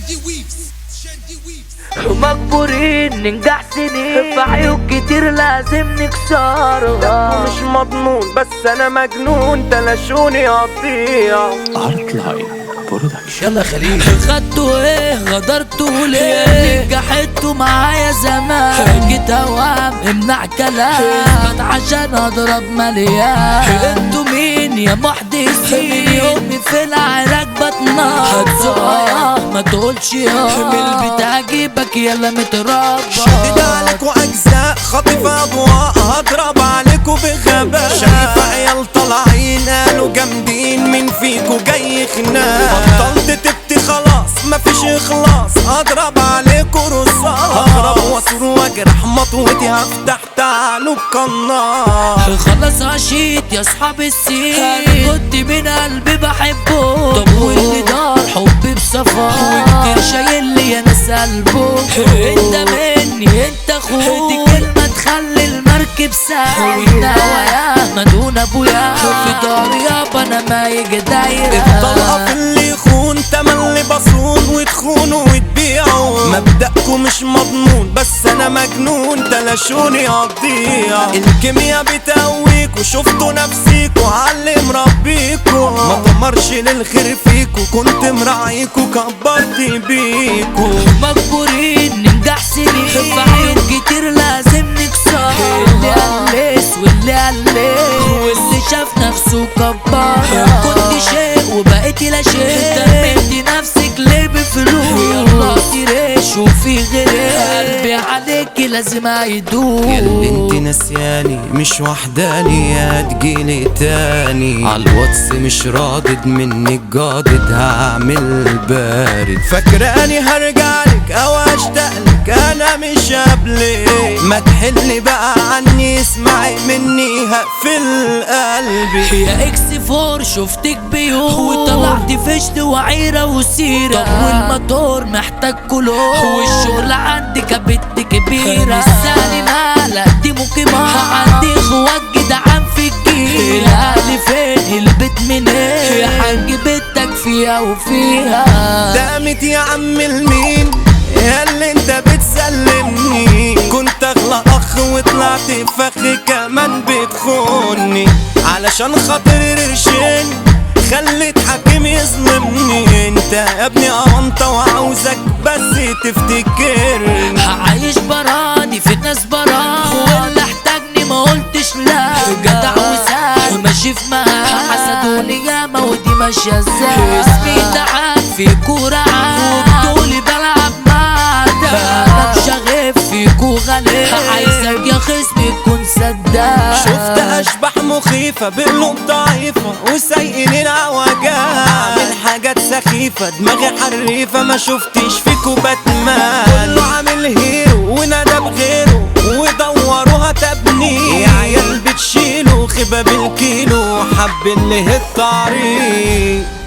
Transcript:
شادي ويفز شادي ويفز مجبورين ننجح سنين في عيوب كتير لازم نكسرها مش مضمون بس انا مجنون تلاشوني هتضيع ارت لاين برودكشن يلا خليل خدتوا ايه غدرتوا ليه نجحتوا معايا زمان جيت اوام امنع كلام عشان اضرب مليان انتوا مين يا محدثين يومي في العراق بتنار ما تقولش يا من البيت هجيبك يلا متربى شدد عليكوا اجزاء خاطف اضواء هضرب عليكوا بغباء شايف عيال طالعين قالوا جامدين مين فيكوا جاي خناق بطلت تبكي خلاص مفيش اخلاص اضرب عليكوا رصاص هضرب واسر واجرح مطوتي هفتح تعالوا القناص خلاص عشيت يا اصحاب السين انا كنت من قلبي بحبه طب واللي دار حبي بصفا وكتير شايل لي انا سلبه انت مني انت اخوي دي كلمه تخلي المركب سايق نوايا مدون ابويا في داري يابا انا ما يجي دايره الطلقة في اللي يخون تملي بصون وتخونوا وتبيعوا مبدأكم مش مضمون بس انا مجنون تلاشوني هتضيع الكيميا بتقويكوا شفتوا نفسيكوا علم ربيكوا ما طمرش للخير فيكوا كنت مراعيكوا كبرت بيكوا مجبورين ننجح سنين في عيوب كتير لازم نكسر اللي قلس واللي قلس واللي شاف نفسه كبار كنت شيء وبقيت لا شيء ترميتي نفسك ليه بفلوس يلا تريش وفي غيرك قلبي عليكي لازم هيدوب ياللي انت نسياني مش وحداني يا تجيلي تاني عالواتس مش رادد منك جادد هعمل بارد فاكراني هرجعلك او اشتاقلك انا مش قبلك ما تحلي بقى عني اسمعي مني هقفل قلبي يا اكس فور شفتك بيوم وطلعت فشت وعيرة وسيرة طب والموتور محتاج كلور والشغل عندك بنت كبيرة السالي مالك دي مقيمة عندي اخوات جدعان في الجيل الاهل فين البيت منين يا حاج بيتك فيها وفيها دامت يا عم المين يا اللي انت بتسلمني كنت اغلى اخ وطلعت فخ كمان بتخوني علشان خاطر قرشين خليت حكيم يظلمني انت يا ابني امنطة وعاوزك بس تفتكرني عايش براني في ناس براني واللي احتاجني ما قلتش لا جدع وسال ماشي في مهام حسدوني ياما ودي ماشية ازاي اسمي تعال في كورة عاد وبطولي بلعب مع ده انا بشغف فيكو غالي عايزك يا خصمي تكون سداد شفت اشباح مخيفة بقلوب ضعيفة وسايقين العوجات عامل حاجات سخيفة دماغي حريفة ما شفتش فيكو باتمان كله عامل هيرو ونادى بغيره ودوروها تبني يا عيال بتشيلوا خباب الكيلو حب اللي الطريق